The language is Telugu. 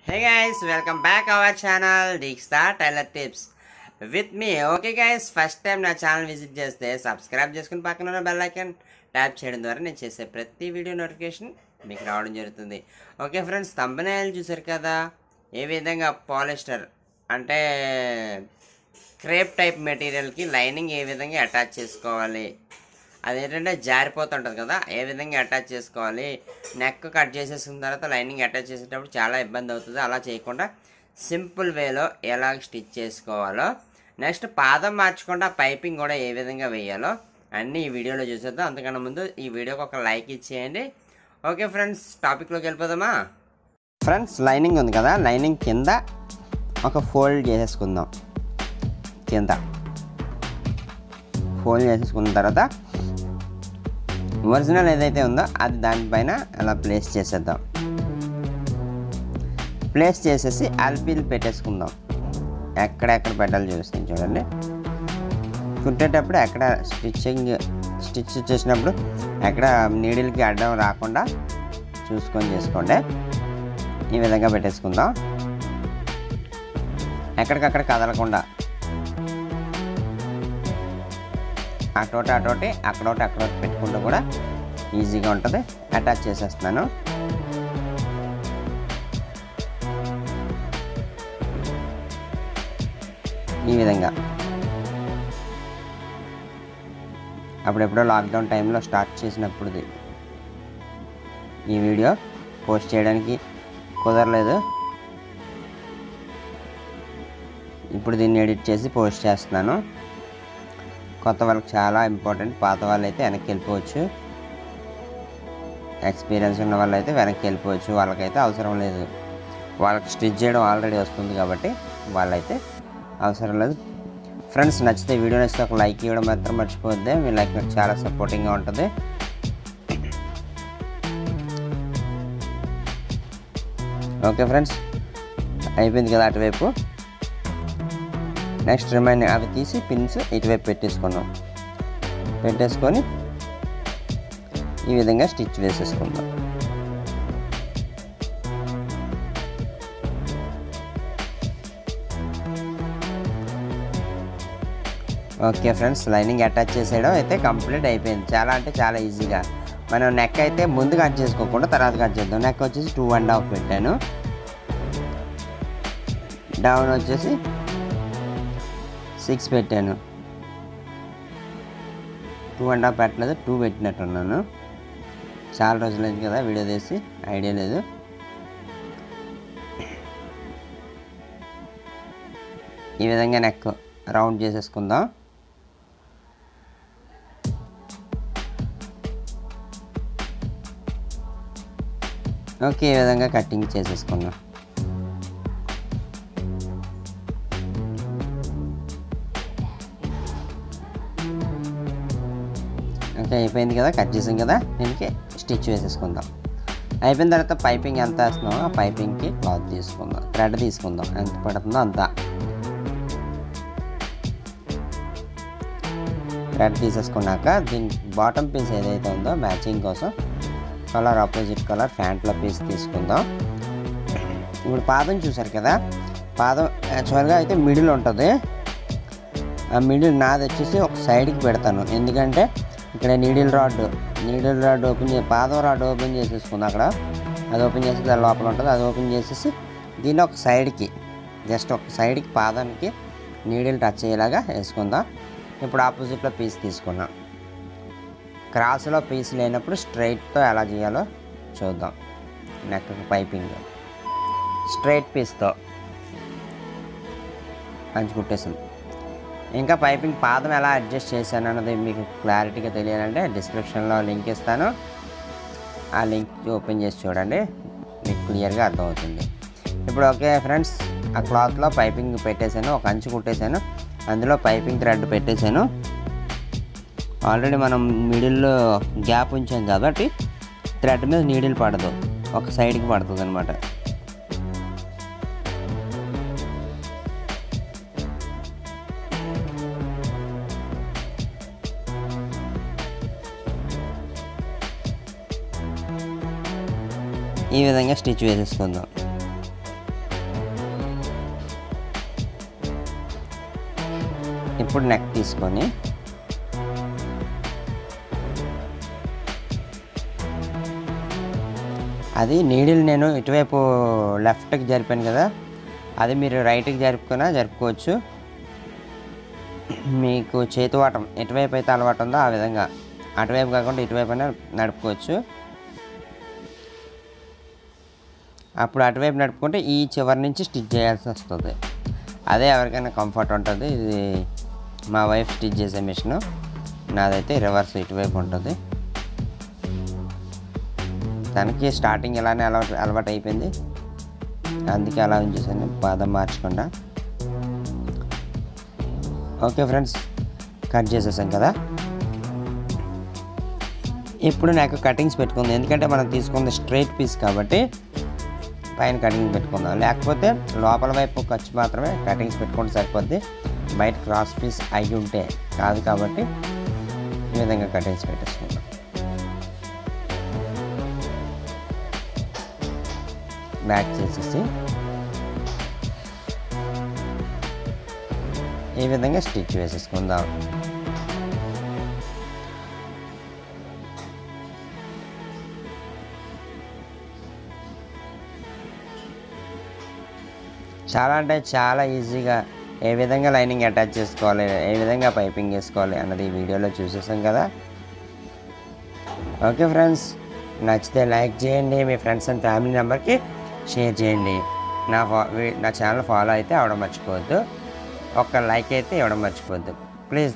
Hey guys, welcome back our channel Dikstar Tailor Tips with me. Okay guys first time నా ఛానల్ విజిట్ చేస్తే సబ్స్క్రైబ్ చేసుకుని పక్కన ఉన్న బెల్ ఐకాన్ ట్యాప్ చేయడం ద్వారా నేను చేసే ప్రతి వీడియో నోటిఫికేషన్ మీకు రావడం జరుగుతుంది ఓకే ఫ్రెండ్స్ తంబనేలు చూసారు కదా ఏ విధంగా పాలిస్టర్ అంటే క్రేప్ టైప్ మెటీరియల్కి లైనింగ్ ఏ విధంగా అటాచ్ చేసుకోవాలి అదేంటంటే జారిపోతుంటుంది కదా ఏ విధంగా అటాచ్ చేసుకోవాలి నెక్ కట్ చేసేసుకున్న తర్వాత లైనింగ్ అటాచ్ చేసేటప్పుడు చాలా ఇబ్బంది అవుతుంది అలా చేయకుండా సింపుల్ వేలో ఎలా స్టిచ్ చేసుకోవాలో నెక్స్ట్ పాదం మార్చకుండా పైపింగ్ కూడా ఏ విధంగా వేయాలో అన్నీ ఈ వీడియోలో చూసేద్దాం అంతకన్నా ముందు ఈ వీడియోకి ఒక లైక్ ఇచ్చేయండి ఓకే ఫ్రెండ్స్ టాపిక్లోకి వెళ్ళిపోదామా ఫ్రెండ్స్ లైనింగ్ ఉంది కదా లైనింగ్ కింద ఒక ఫోల్డ్ చేసేసుకుందాం కింద ఫోల్డ్ చేసేసుకున్న తర్వాత ఒరిజినల్ ఏదైతే ఉందో అది దానిపైన అలా ప్లేస్ చేసేద్దాం ప్లేస్ చేసేసి అల్పీలు పెట్టేసుకుందాం ఎక్కడెక్కడ పెట్టాలి చూపిస్తాను చూడండి కుట్టేటప్పుడు ఎక్కడ స్టిచ్చింగ్ స్టిచ్ చేసినప్పుడు ఎక్కడ నీడిల్కి అడ్డం రాకుండా చూసుకొని చేసుకోండి ఈ విధంగా పెట్టేసుకుందాం ఎక్కడికక్కడ కదలకుండా అటోటి అటోటి అక్కడోటి అక్కడోటి పెట్టుకుంటూ కూడా ఈజీగా ఉంటుంది అటాచ్ చేసేస్తున్నాను ఈ విధంగా అప్పుడెప్పుడో లాక్డౌన్ టైంలో స్టార్ట్ చేసినప్పుడు ఈ వీడియో పోస్ట్ చేయడానికి కుదరలేదు ఇప్పుడు దీన్ని ఎడిట్ చేసి పోస్ట్ చేస్తున్నాను కొత్త వాళ్ళకి చాలా ఇంపార్టెంట్ పాత వాళ్ళు అయితే వెనక్కి వెళ్ళిపోవచ్చు ఎక్స్పీరియన్స్ ఉన్న వాళ్ళు అయితే వెనక్కి వెళ్ళిపోవచ్చు వాళ్ళకైతే అవసరం లేదు వాళ్ళకి స్టిచ్ చేయడం ఆల్రెడీ వస్తుంది కాబట్టి వాళ్ళైతే అవసరం లేదు ఫ్రెండ్స్ నచ్చితే వీడియో నచ్చితే ఒక లైక్ ఇవ్వడం మాత్రం మర్చిపోద్ది మీ లైక్ నాకు చాలా సపోర్టింగ్గా ఉంటుంది ఓకే ఫ్రెండ్స్ అయిపోయింది కదా అటువైపు నెక్స్ట్ రిమైనింగ్ అవి తీసి పిన్స్ ఇటువైపు పెట్టేసుకున్నాం పెట్టేసుకొని ఈ విధంగా స్టిచ్ వేసేసుకుందాం ఓకే ఫ్రెండ్స్ లైనింగ్ అటాచ్ చేసేయడం అయితే కంప్లీట్ అయిపోయింది చాలా అంటే చాలా ఈజీగా మనం నెక్ అయితే ముందు కట్ చేసుకోకుండా తర్వాత కట్ చేద్దాం నెక్ వచ్చేసి టూ అండ్ హాఫ్ పెట్టాను డౌన్ వచ్చేసి సిక్స్ పెట్టాను టూ అండ్ హాఫ్ పెట్టలేదు టూ పెట్టినట్టున్నాను చాలా రోజులైంది కదా వీడియో తీసి ఐడియా లేదు ఈ విధంగా నెక్ రౌండ్ చేసేసుకుందాం ఓకే ఈ విధంగా కటింగ్ చేసేసుకుందాం ఓకే అయిపోయింది కదా కట్ చేసాం కదా దీనికి స్టిచ్ వేసేసుకుందాం అయిపోయిన తర్వాత పైపింగ్ ఎంత వేస్తున్నామో ఆ పైపింగ్కి క్లాత్ తీసుకుందాం థ్రెడ్ తీసుకుందాం ఎంత పడుతుందో అంత థ్రెడ్ తీసేసుకున్నాక దీని బాటమ్ పీస్ ఏదైతే ఉందో మ్యాచింగ్ కోసం కలర్ ఆపోజిట్ కలర్ ప్యాంట్లో పీస్ తీసుకుందాం ఇప్పుడు పాదం చూసారు కదా పాదం యాక్చువల్గా అయితే మిడిల్ ఉంటుంది ఆ మిడిల్ నాది వచ్చేసి ఒక సైడ్కి పెడతాను ఎందుకంటే ఇక్కడ needle rod needle rod open చే పాదం రాడ్ ఓపెన్ చేసేసుకుంది అక్కడ అది ఓపెన్ చేసి దాని లోపల ఉంటుంది అది ఓపెన్ చేసేసి దీన్ని ఒక సైడ్కి జస్ట్ ఒక సైడ్కి పాదానికి నీడిల్ టచ్ అయ్యేలాగా వేసుకుందాం ఇప్పుడు ఆపోజిట్లో పీస్ తీసుకున్నాం క్రాస్లో పీస్ లేనప్పుడు స్ట్రైట్తో ఎలా చేయాలో చూద్దాం నెక్ పైపింగ్ స్ట్రైట్ పీస్తో పంచి కుట్టేసింది ఇంకా పైపింగ్ పాదం ఎలా అడ్జస్ట్ చేశాను అన్నది మీకు క్లారిటీగా తెలియాలంటే డిస్క్రిప్షన్లో లింక్ ఇస్తాను ఆ లింక్ ఓపెన్ చేసి చూడండి మీకు క్లియర్గా అర్థమవుతుంది ఇప్పుడు ఓకే ఫ్రెండ్స్ ఆ క్లాత్లో పైపింగ్ పెట్టేశాను ఒక అంచు కుట్టేశాను అందులో పైపింగ్ థ్రెడ్ పెట్టేశాను ఆల్రెడీ మనం మిడిల్లో గ్యాప్ ఉంచాం కాబట్టి థ్రెడ్ మీద నీడిల్ పడదు ఒక సైడ్కి పడుతుంది అనమాట ఈ విధంగా స్టిచ్ వేసేసుకుందాం ఇప్పుడు నెక్ తీసుకొని అది నీడిల్ నేను ఇటువైపు లెఫ్ట్కి జరిపాను కదా అది మీరు రైట్కి జరుపుకున్నా జరుపుకోవచ్చు మీకు చేతి వాటం ఎటువైపు అయితే అలవాటు ఉందో ఆ విధంగా అటువైపు కాకుండా ఇటువైపు అయినా నడుపుకోవచ్చు అప్పుడు అటువైపు నడుపుకుంటే ఈ చివరి నుంచి స్టిచ్ చేయాల్సి వస్తుంది అదే ఎవరికైనా కంఫర్ట్ ఉంటుంది ఇది మా వైఫ్ స్టిచ్ చేసే మిషన్ నాదైతే రివర్స్ ఇటువైపు ఉంటుంది తనకి స్టార్టింగ్ ఇలానే అలవాటు అలవాటు అయిపోయింది అందుకే అలా ఉంచేసాను పాదం మార్చకుండా ఓకే ఫ్రెండ్స్ కట్ చేసేసాం కదా ఇప్పుడు నాకు కటింగ్స్ పెట్టుకుంది ఎందుకంటే మనం తీసుకుంది స్ట్రైట్ పీస్ కాబట్టి పైన కటింగ్ పెట్టుకుందాం లేకపోతే లోపల వైపు ఖర్చు మాత్రమే కటింగ్స్ పెట్టుకుంటే సరిపోద్ది బయట క్రాస్ పీస్ అయి ఉంటే కాదు కాబట్టి ఈ విధంగా కటింగ్స్ పెట్టేసుకుందాం బ్యాక్ చేసేసి ఈ విధంగా స్టిచ్ వేసేసుకుందాం చాలా అంటే చాలా ఈజీగా ఏ విధంగా లైనింగ్ అటాచ్ చేసుకోవాలి ఏ విధంగా పైపింగ్ వేసుకోవాలి అన్నది ఈ వీడియోలో చూసేసాం కదా ఓకే ఫ్రెండ్స్ నచ్చితే లైక్ చేయండి మీ ఫ్రెండ్స్ అండ్ ఫ్యామిలీ మెంబర్కి షేర్ చేయండి నా ఫా వీ- నా ఛానల్ ఫాలో అయితే అవడం మర్చిపోవద్దు ఒక్క లైక్ అయితే ఇవ్వడం మర్చిపోవద్దు ప్లీజ్